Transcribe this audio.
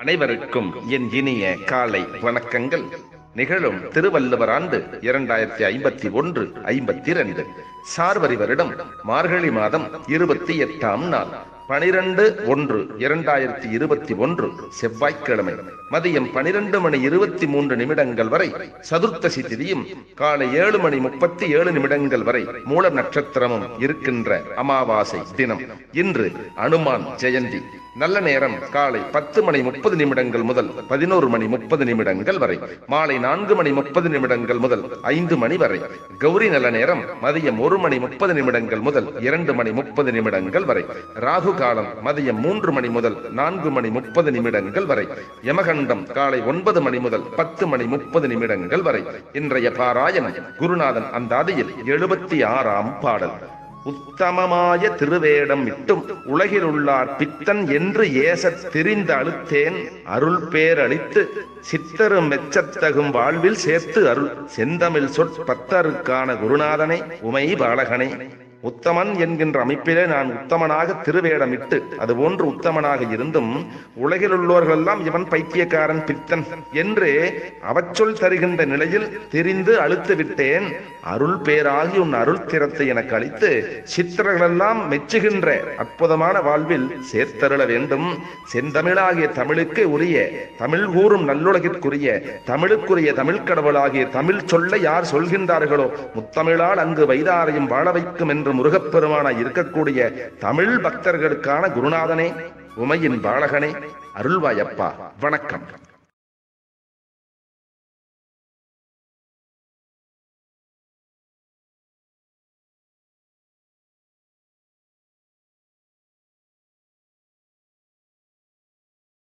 அனைவருக்கும் என் இனிய காலை வணக்கங்கள் நிகழும் திருவள்ளுவர் ஆண்டு இரண்டாயிரத்தி ஐம்பத்தி ஒன்று ஐம்பத்தி ரெண்டு சார்வரி வருடம் மார்கழி மாதம் இருபத்தி எட்டாம் நாள் பனிரெண்டு ஒன்று இரண்டாயிரத்தி இருபத்தி ஒன்று செவ்வாய்க்கிழமை மதியம் பனிரெண்டு மணி இருபத்தி மூன்று நிமிடங்கள் வரை சதுர்த்தசி திதியும் காலை ஏழு மணி முப்பத்தி ஏழு நிமிடங்கள் வரை மூல நட்சத்திரமும் இருக்கின்ற அமாவாசை தினம் இன்று அனுமான் ஜெயந்தி நல்ல நேரம் காலை பத்து மணி முப்பது நிமிடங்கள் முதல் பதினோரு மணி முப்பது நிமிடங்கள் வரை மாலை நான்கு மணி முப்பது நிமிடங்கள் முதல் ஐந்து மணி வரை கௌரி நல்ல நேரம் மதியம் ஒரு மணி முப்பது நிமிடங்கள் முதல் இரண்டு மணி முப்பது நிமிடங்கள் வரை ராகு காலம் மதியம் மூன்று மணி முதல் நான்கு மணி முப்பது நிமிடங்கள் வரை யமகண்டம் காலை ஒன்பது மணி முதல் பத்து மணி முப்பது நிமிடங்கள் வரை இன்றைய பாராயணம் குருநாதன் அந்தாதியில் எழுபத்தி ஆறாம் பாடல் உத்தமமாய திருவேடம் இட்டும் உலகிலுள்ளார் பித்தன் என்று ஏசத் திரிந்து அழுத்தேன் அருள் பேரளித்து சித்தரும் மெச்சத்தகும் வாழ்வில் சேர்த்து அருள் செந்தமிழ் சொற்பத்தருக்கான குருநாதனை உமை பாலகனே உத்தமன் என்கின்ற அமைப்பிலே நான் உத்தமனாக திருவேடமிட்டு அதுபோன்று உத்தமனாக இருந்தும் உலகில் உள்ளோர்களெல்லாம் இவன் பைத்தியக்காரன் பித்தன் என்று அவச்சொல் தருகின்ற நிலையில் தெரிந்து அழுத்து விட்டேன் அருள் பேராகி உன் அருள் திறத்தை எனக்கு அளித்து சித்திரர்களெல்லாம் மெச்சுகின்ற அற்புதமான வாழ்வில் சேர்த்தருள வேண்டும் செந்தமிழாகிய தமிழுக்கு உரிய தமிழ் கூறும் நல்லுலகிற்குரிய தமிழுக்குரிய தமிழ் கடவுளாகிய தமிழ் சொல்ல யார் சொல்கின்றார்களோ முத்தமிழால் அங்கு வைதாரையும் வாழ வைக்கும் என்று முருகப்பெருமானாய் இருக்கக்கூடிய தமிழ் பக்தர்களுக்கான குருநாதனே உமையின் பாலகனே அருள்வாயப்பா வணக்கம்